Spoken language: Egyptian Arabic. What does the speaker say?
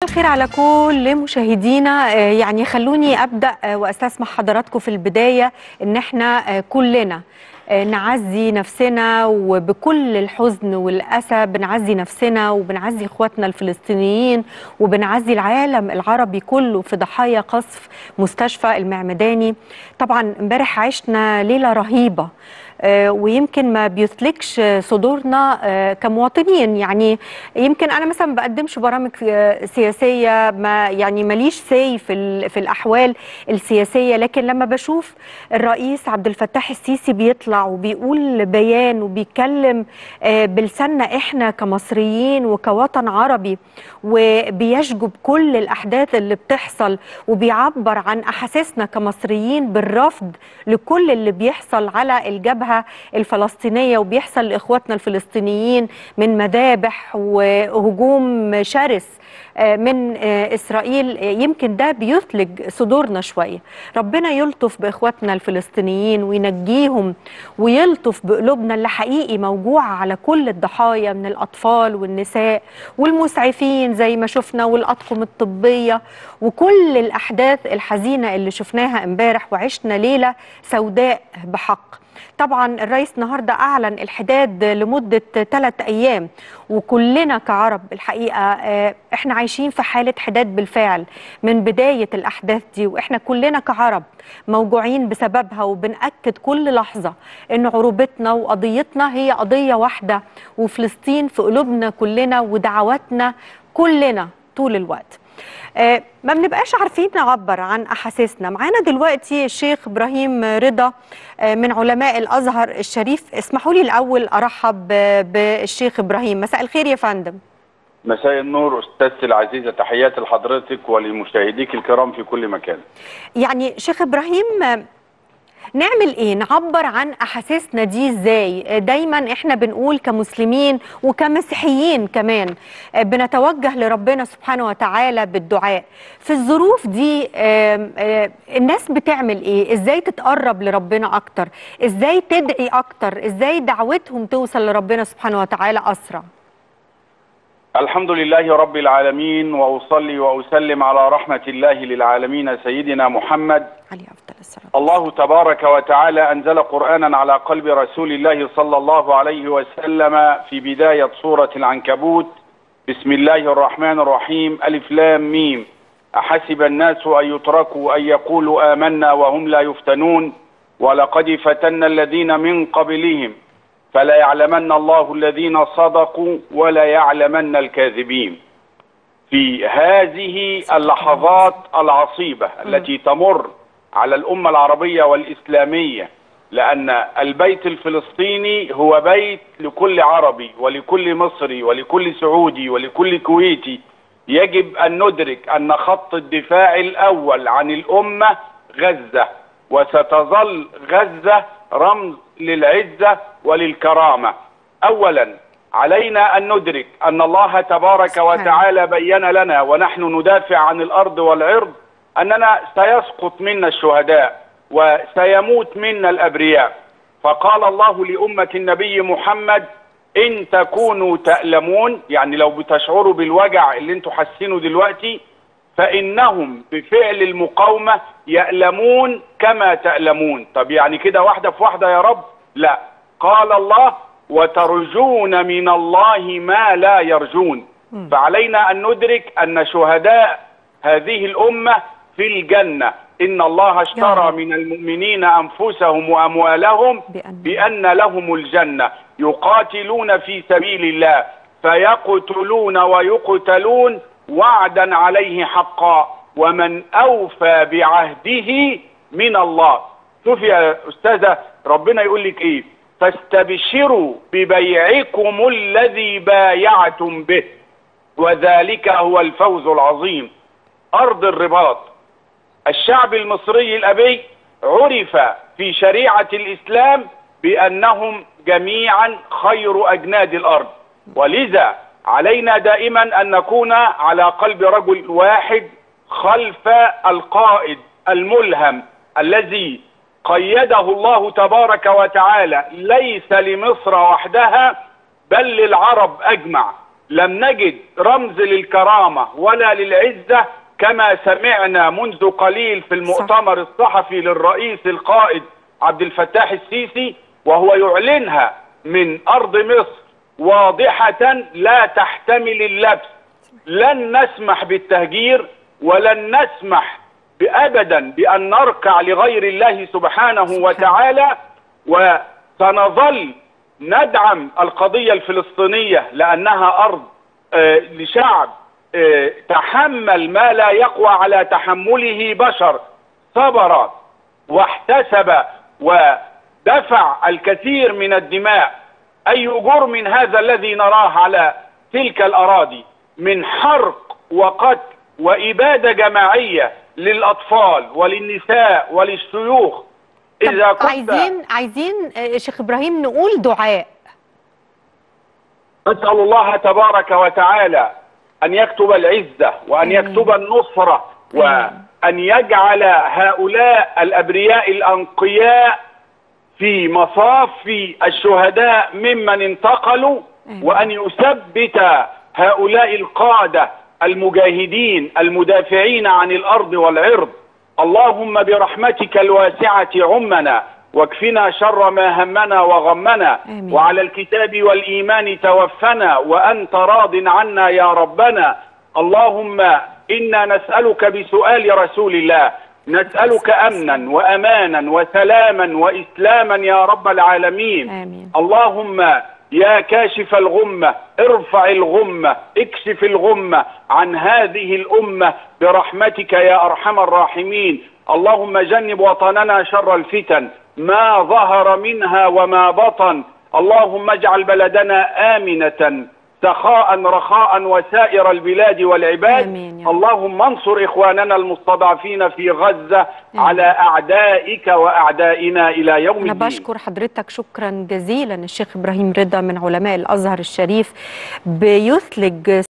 الخير على كل مشاهدينا آه، يعني خلوني ابدا آه، واستسمح حضراتكم في البدايه ان احنا آه، كلنا آه، نعزي نفسنا وبكل الحزن والاسى بنعزي نفسنا وبنعزي اخواتنا الفلسطينيين وبنعزي العالم العربي كله في ضحايا قصف مستشفى المعمداني طبعا امبارح عشنا ليله رهيبه آه، ويمكن ما بيثلكش صدورنا آه، كمواطنين يعني يمكن انا مثلا ما بقدمش برامج آه، سياسيه ما يعني ماليش سي في ال- في الاحوال السياسيه لكن لما بشوف الرئيس عبد الفتاح السيسي بيطلع وبيقول بيان وبيتكلم آه، بلساننا احنا كمصريين وكوطن عربي وبيشجب كل الاحداث اللي بتحصل وبيعبر عن احاسيسنا كمصريين بالرفض لكل اللي بيحصل على الجبهه الفلسطينيه وبيحصل لاخواتنا الفلسطينيين من مذابح وهجوم شرس آه، من آه، اسرائيل آه، يمكن ده بيثلج صدورنا شويه ربنا يلطف باخواتنا الفلسطينيين وينجيهم ويلطف بقلوبنا اللي حقيقي موجوعه على كل الضحايا من الاطفال والنساء والمسعفين زي ما شفنا والاطقم الطبيه وكل الاحداث الحزينه اللي شفناها امبارح وعشنا ليله سوداء بحق طبعا الرئيس النهارده اعلن الحداد لمده ثلاث ايام وكلنا كعرب الحقيقه آه، احنا عايشين في حاله حداد بالفعل من بدايه الاحداث دي واحنا كلنا كعرب موجوعين بسببها وبنأكد كل لحظه ان عروبتنا وقضيتنا هي قضيه واحده وفلسطين في قلوبنا كلنا ودعواتنا كلنا طول الوقت آه، ما بنبقاش عارفين نعبر عن احاسيسنا معانا دلوقتي الشيخ ابراهيم رضا آه، من علماء الازهر الشريف اسمحوا لي الاول ارحب آه، بالشيخ ابراهيم مساء الخير يا فندم مساء النور استاذتي العزيزه تحياتي لحضرتك ولمشاهديك الكرام في كل مكان يعني شيخ ابراهيم آه، نعمل ايه نعبر عن احاسيسنا دي ازاي آه، دايما احنا بنقول كمسلمين وكمسيحيين كمان آه، بنتوجه لربنا سبحانه وتعالى بالدعاء في الظروف دي آم، آه، الناس بتعمل ايه ازاي تتقرب لربنا اكتر ازاي تدعي اكتر ازاي دعوتهم توصل لربنا سبحانه وتعالى اسرع الحمد لله رب العالمين واصلي واسلم على رحمه الله للعالمين سيدنا محمد عليه افضل الصلاه الله تبارك وتعالى انزل قرانا على قلب رسول الله صلى الله عليه وسلم في بدايه سوره العنكبوت بسم الله الرحمن الرحيم الف لام ميم احسب الناس ان يتركوا ان يقولوا امنا وهم لا يفتنون ولقد فتنا الذين من قبلهم فلا يعلمن الله الذين صدقوا ولا يعلمن الكاذبين في هذه اللحظات العصيبة التي تمر على الأمة العربية والإسلامية لأن البيت الفلسطيني هو بيت لكل عربي ولكل مصري ولكل سعودي ولكل كويتي يجب أن ندرك أن خط الدفاع الأول عن الأمة غزة وستظل غزة رمز للعزة وللكرامة أولا علينا أن ندرك أن الله تبارك سبحانه. وتعالى بين لنا ونحن ندافع عن الأرض والعرض أننا سيسقط منا الشهداء وسيموت منا الأبرياء فقال الله لأمة النبي محمد إن تكونوا تألمون يعني لو بتشعروا بالوجع اللي انتوا حاسينه دلوقتي فإنهم بفعل المقاومة يألمون كما تألمون طب يعني كده واحدة في واحدة يا رب لا قال الله وترجون من الله ما لا يرجون فعلينا أن ندرك أن شهداء هذه الأمة في الجنة إن الله يا اشترى رب. من المؤمنين أنفسهم وأموالهم بأن- بأن لهم الجنة يقاتلون في سبيل الله فيقتلون ويقتلون وعدا عليه حقا ومن أوفى بعهده من الله شوف يا أستاذة ربنا يقول لك إيه فاستبشروا ببيعكم الذي بايعتم به وذلك هو الفوز العظيم أرض الرباط الشعب المصري الأبي عرف في شريعة الإسلام بأنهم جميعا خير أجناد الأرض ولذا علينا دائما أن نكون على قلب رجل واحد خلف القائد الملهم الذي قيده الله تبارك وتعالى ليس لمصر وحدها بل للعرب أجمع لم نجد رمز للكرامة ولا للعزة كما سمعنا منذ قليل في المؤتمر الصحفي للرئيس القائد عبد الفتاح السيسي وهو يعلنها من أرض مصر واضحة لا تحتمل اللبس لن نسمح بالتهجير ولن نسمح ابدا بان نركع لغير الله سبحانه وتعالى وسنظل ندعم القضيه الفلسطينيه لانها ارض آه لشعب آه تحمل ما لا يقوى على تحمله بشر صبر واحتسب ودفع الكثير من الدماء اي جرم هذا الذي نراه على تلك الاراضي من حرق وقتل واباده جماعيه للاطفال وللنساء وللشيوخ اذا كنت عايزين عايزين شيخ ابراهيم نقول دعاء اسال الله تبارك وتعالى ان يكتب العزه وان يكتب النصره وان يجعل هؤلاء الابرياء الانقياء في مصاف الشهداء ممن انتقلوا وان يثبت هؤلاء القاده المجاهدين المدافعين عن الارض والعرض اللهم برحمتك الواسعه عمنا واكفنا شر ما همنا وغمنا آمين. وعلى الكتاب والايمان توفنا وانت راض عنا يا ربنا اللهم انا نسالك بسؤال رسول الله نسالك امنا وامانا وسلاما واسلاما يا رب العالمين آمين. اللهم يا كاشف الغمة ارفع الغمة اكشف الغمة عن هذه الأمة برحمتك يا أرحم الراحمين اللهم جنب وطننا شر الفتن ما ظهر منها وما بطن اللهم اجعل بلدنا آمنة سخاء رخاء وسائر البلاد والعباد آمين يا رب. اللهم انصر إخواننا المستضعفين في غزة آمين. على أعدائك وأعدائنا إلى يوم أنا الدين بشكر حضرتك شكرا جزيلا الشيخ إبراهيم رضا من علماء الأزهر الشريف بيثلج